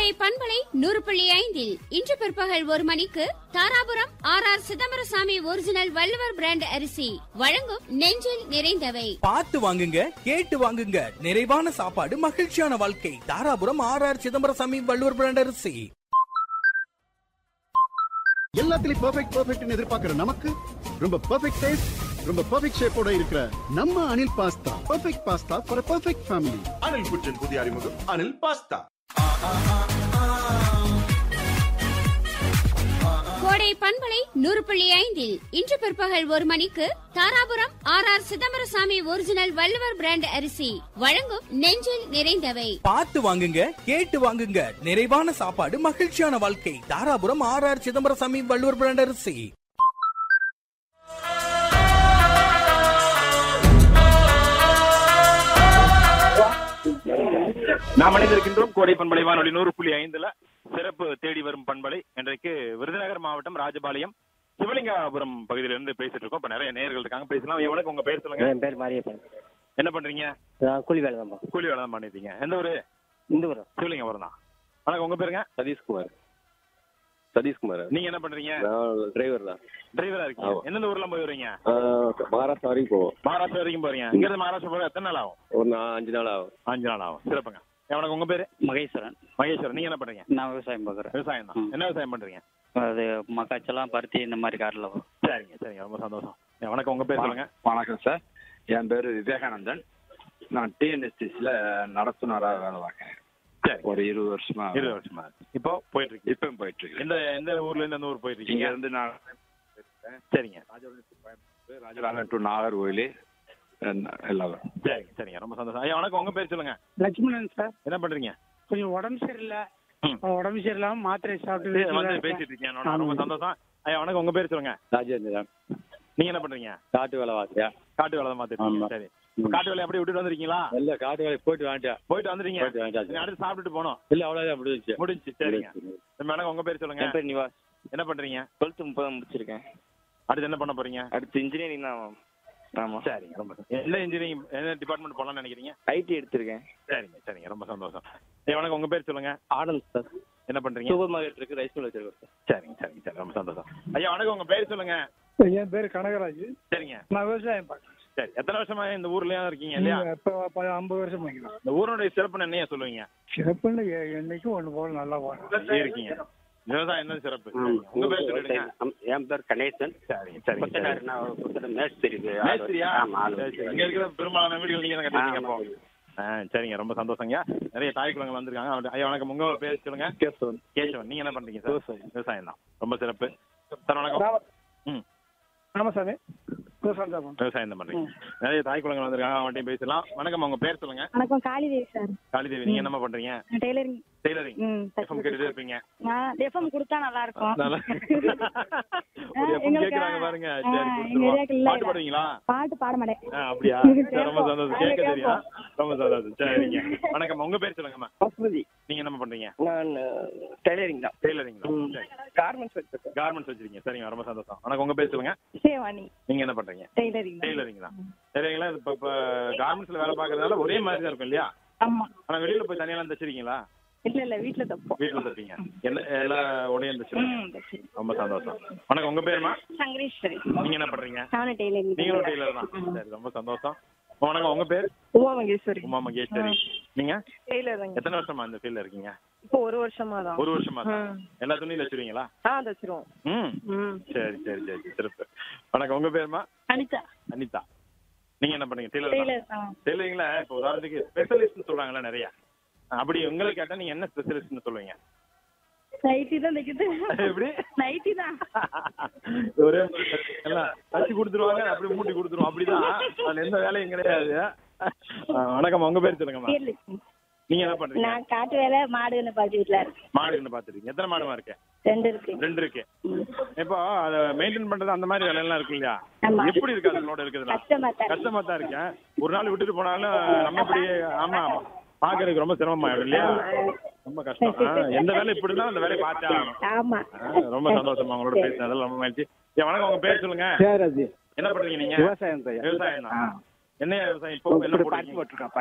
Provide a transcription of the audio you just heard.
கோடை பண்பலை நூறு புள்ளி ஐந்தில் இன்று பிற்பகல் ஒரு மணிக்கு Dharapuram R R Chidambaraswamy original Valluvar brand அரிசி வழங்கும் நெஞ்சில் நிறைந்தவை பார்த்து வாங்குங்க கேட்டு வாங்குங்க நிறைவான சாப்பாடு மகிழ்ச்சியான வாழ்க்கை Dharapuram R R Chidambaraswamy Valluvar brand அரிசி எல்லாத்துலயும் பெர்ஃபெக்ட் பெர்ஃபெக்ட்னு எதிர்பார்க்கிற நமக்கு ரொம்ப பெர்ஃபெக்ட் டேஸ்ட் ரொம்ப பெர்ஃபெக்ட் ஷேப்போட இருக்கிற நம்ம Anil pasta perfect pasta for perfect family Anil குச்சன் புதிய அறிமுகம் அனில் பாஸ்தா கோடை பண்பலை நூறு புள்ளி ஐந்தில் இன்று பிற்பகல் ஒரு மணிக்கு Dharapuram R R Chidambaraswamy original Valluvar brand அரிசி வழங்கும் நெஞ்சில் நிறைந்தவை பார்த்து வாங்குங்க கேட்டு வாங்குங்க நிறைவான சாப்பாடு மகிழ்ச்சியான வாழ்க்கை Dharapuram R R Chidambaraswamy Valluvar brand அரிசி நாம் அணிந்திருக்கின்றோம் கோடை பண்பலை வானொலி நூறு புள்ளி ஐந்துல சிறப்பு தேடி வரும் பண்பலை இன்றைக்கு விருதுநகர் மாவட்டம் ராஜபாளையம் சிவலிங்காபுரம் பகுதியிலிருந்து பேசிட்டு இருக்கோம் இப்ப நிறைய நேயர்கள் இருக்காங்க பேசலாம் எவனுக்கு உங்க பேர் சொல்லுங்க என் பேர் மாரியப்பன் என்ன பண்றீங்க நான் கூலி வேலை தான்ப்பா கூலி வேலை தான் பண்ணிருக்கீங்க எந்த ஊரு இந்த ஊர் சிவலிங்கபுரம் தான் வணக்கம் உங்க பேருங்க சதீஷ்குமார் சதீஷ்குமார் நீங்க என்ன பண்றீங்க நான் டிரைவர் தான் டிரைவரா இருக்கீங்க ஆமா. எந்தெந்த ஊர்லாம் போய் வரீங்க ஆஹ் மகாராஷ்டிரா வரைக்கும் போவோம் மகாராஷ்டிரா வரைக்கும் போறீங்க இங்க இருந்து மகாராஷ்டிரா போக எத்தனை நாள் ஆகும் ஒரு நான் அஞ்சு நாள் ஆகும் அஞ்சு நாள் ஆகும் சிறப்புங்க வணக்கம் உங்க பேரு மகேஸ்வரன் மகேஸ்வரன் நீங்க என்ன பண்றீங்க நான் விவசாயம் பார்க்குறேன் விவசாயம் தான் ம். என்ன விவசாயம் பண்றீங்க அது மக்காச்செல்லாம் பருத்தி இந்த மாதிரி காட்டில் வரும் சரிங்க சரிங்க ரொம்ப சந்தோஷம் வணக்கம் உங்க பேர் சொல்லுங்க வணக்கம் சார் என் பேர் விவேகானந்தன் நான் டிஎன்எஸ்டிஸ்ல நடத்துனராக வேலை பார்க்கறேன் சரி ஒரு இருபது வருஷமா இருபது வருஷமா இப்போ போயிட்டு இருக்கு இப்பவும் போயிட்டு இருக்கு எந்த எந்த ஊர்ல இருந்து எந்த ஊர் போயிட்டு இங்க இருக்கீங்க இருந்து நான் சரிங்க ராஜபாளையம் டு நாகர்கோயில் எல்லாரும் சரிங்க சரிங்க ரொம்ப சந்தோஷம் ஐயா வணக்கம் உங்க பேர் சொல்லுங்க லட்சுமணன் சார் என்ன பண்றீங்க கொஞ்சம் உடம்பு சரியில்லை ம். உடம்பு சரியில்லாம மாத்திரை இது சாப்பிட்டு வந்து இருக்கேன். பேசிட்டு இருக்கீங்க என்னோட ரொம்ப சந்தோஷம் ஐயா வணக்கம் உங்க பேர் சொல்லுங்க ராஜேந்திரன் நீங்க என்ன பண்றீங்க காட்டு வேலை வாக்கியா காட்டு வேலை தான் மாத்திட்டு இருக்கீங்க. ஆமா. சரி இப்ப காட்டு வேலை அப்படியே விட்டுட்டு வந்திருக்கீங்களா இல்ல காட்டு வேலை போயிட்டு வாங்கிட்டேன் போயிட்டு வந்துட்டீங்க போயிட்டு வாங்கிட்டாச்சு. நீங்க அடுத்து சாப்பிட்டுட்டு போனோம் இல்ல அவ்வளவுதான் முடிஞ்சிச்சு முடிஞ்சு சரிங்க வணக்கம் உங்க பேர் சொல்லுங்க என் பேர் நிவாஸ் என்ன பண்றீங்க டுவெல்த்து முப்பது முடிச்சிருக்கேன் அடுத்து என்ன பண்ண போறீங்க அடுத்து இன்ஜினியரிங் தான் ஆமாம் சரிங்க ரொம்ப சந்தோஷம். என்ன இன்ஜினியரிங் என்ன டிபார்ட்மெண்ட் போலாம்னு நினைக்கிறீங்க ஐடி எடுத்திருக்கேன் சரிங்க சரிங்க ரொம்ப சந்தோஷம் ஐயா வணக்கம் உங்க பேர் சொல்லுங்க ஆனந்த் சார் என்ன பண்றீங்க சூப்பர் மார்க்கெட் இருக்கு ரைஸ் மில் வச்சிருக்கேன் சரிங்க சரிங்க சரி ரொம்ப சந்தோஷம் ஐயா வணக்கம் உங்க பேர் சொல்லுங்க என் பேர் கனகராஜ் சரிங்க நான் விவசாயம் பார்க்கறேன் சரி எத்தனை வருஷமா இந்த ஊர்லயே இருக்கீங்க இல்லையா இப்போ ப- ஐம்பது வருஷம் பண்ணிக்கலாம் இந்த ஊருடைய சிறப்பு என்னைய சொல்லுவீங்க சிறப்புன்னு எ- என்னைக்கும் ஒன்று போல நல்லா போகணும் இருக்கீங்க விவசாயம் என்ன சிறப்பு சரிங்க. உங்க பேர் சொல்லிடுங்க என் பேர் கணேசன் சரிங்க சரிங்க சரி. மேஸ்திரி மேஸ்திரியா சரி, சரி. இங்க இருக்கிற பெரும்பாலான வீடுகள் நீங்க தான் கட்டிருக்கீங்க அப்போ ஆ, சரிங்க ரொம்ப சந்தோஷங்க நிறைய தாய் குளங்கள் வந்திருக்காங்க அவர்ட்ட- ஐயா வணக்கம் உங்க பேர் சொல்லுங்க கேசவன் கேசவன் நீங்க என்ன பண்றீங்க சார் விவசாயம் விவசாயம் தான் ரொம்ப சிறப்பு சார் வணக்கம் ம் ராமசாமி விவசாயம் தான் பண்றேன். விவசாயம் தான் பண்றீங்க நிறைய தாய் குளங்கள் வந்திருக்காங்க அவன்கிட்டயும் பேசலாம் வணக்கம் உங்க பேர் சொல்லுங்க வணக்கம் காளிதேவி சார் காளிதேவி நீங்க என்ன பண்றீங்க நான் டெய்லரிங் டெய்லரிங் ம் எஃப்எம் கேட்டுட்டே இருப்பீங்க நான் எஃப்எம் கொடுத்தா நல்லா இருக்கும் நல்லா ஆ, ஒரு FM எங்களுக்கு, கேக்குறாங்க பாருங்க ஆ, சரி எங்க கொடுத்துருவோம். ஏரியாக்கு இல்ல, பாட்டு இல்ல. பாடுவீங்களா பாட்டு பாட மாட்டேன் ஆ, அப்படியா சரி, ரொம்ப சந்தோஷம் கேட்க கேட்போம். தெரியும் ரொம்ப சந்தோஷம் சரிங்க வணக்கம் உங்க பேர் சொல்லுங்கம்மா பசுமதி நீங்க என்ன பண்றீங்க நான் டெய்லரிங் தான் டெய்லரிங் கார்மெண்ட்ஸ் வச்சிருக்கேன் கார்மெண்ட்ஸ் வச்சிருக்கீங்க சரிங்க ரொம்ப சந்தோஷம் வணக்கம் உங்க பேர் சொல்லுங்க சேவாணி நீங்க என்ன பண்றீங்க டெய்லரிங் டெய்லரிங் தான் டெய்லரிங்ல இப்ப இப்ப கார்மெண்ட்ஸ்ல வேலை பாக்குறதுனால ஒரே மாதிரி தான் இருக்கும் இல்லையா ஆமா ஆனா வெளியில போய் தனியெல்லாம் தச்சிருக்கீங்களா இல்ல இல்ல வீட்ல தப்போம் வீட்டுல தப்பீங்க எல்லா எல்லா உடையும் தச்சிருக்கீங்க ம், தச்சு. ரொம்ப சந்தோஷம் வணக்கம் உங்க பேருமா சங்கரேஸ்வரி நீங்க என்ன பண்றீங்க நானும் டெய்லரிங் நீங்களும் டெய்லர் தான் சரி ரொம்ப சந்தோஷம் வணக்கம் உங்க பேர் உமா மகேஸ்வரி உமா மகேஸ்வரி நீங்க டெய்லர் எத்தனை வருஷமா இந்த ஃபீல்ட்ல இருக்கீங்க இப்போ ஒரு வருஷமா தான் ஒரு வருஷமா தான். எல்லா துணியும் தச்சிருவீங்களா ஆ தச்சிருவோம் ம் ம் சரி சரி சரி சிறப்பு வணக்கம் உங்க பேருமா அனிதா அனிதா நீங்க என்ன பண்ணீங்க டெய்லர் டெய்லர் ஆ டெய்லரிங்ல இப்போ உதாரணத்துக்கு ஸ்பெஷலிஸ்ட்னு சொல்றாங்கல்ல நிறைய அப்படி உங்களை கேட்டா நீங்க என்ன ஸ்பெஷலிஸ்ட்னு சொல்லுவீங்க நைட்டி தான் தைக்குது எப்படி நைட்டி தான் ஒரே எல்லாம் தச்சு கொடுத்துருவாங்க அப்படியே மூட்டி கொடுத்துருவோம் அப்படிதான் அதுல எந்த வேலையும் கிடையாது ஆ, வணக்கம் உங்க பேர் சொல்லுங்கம்மா வீரலட்சுமி. நீங்க என்ன பண்றீங்க நான் காட்டு வேலை மாடுன்னு பாட்டு வீட்டுல இருக்கேன் மாடுன்னு பாத்துருக்கீங்க எத்தனை மாடுமா இருக்கு ரெண்டு இருக்கு ரெண்டு இருக்கு இப்போ அதை மெயின்டைன் பண்றது அந்த மாதிரி வேலை எல்லாம் இருக்கு இல்லையா ஆமா. எப்படி இருக்கு அதுங்களோட இருக்குதுல கஷ்டமா தான் இருக்கு. கஷ்டமா தான் இருக்கேன் ஒரு நாள் விட்டுட்டு போனாலும் நம்ம இப்படி ஆமா பாக்குறதுக்கு ரொம்ப சிரமமாயிடும் இல்லையா ரொம்ப கஷ்டம் ஆ, எந்த வேலை இப்படி இருந்தாலும் அந்த வேலையை பார்த்தே ஆகணும் ஆமா ஆ, ரொம்ப சந்தோஷமா உங்களோட பேசினதுல ரொம்ப மகிழ்ச்சி ஏன் வணக்கம் உங்க பேர் சொல்லுங்க சேராஜி என்ன பண்றீங்க நீங்க விவசாயம் தான் விவசாயம் தான் என்ன விவசாயம் இப்போ என்ன போடுறீங்க போட்டிருக்கேன்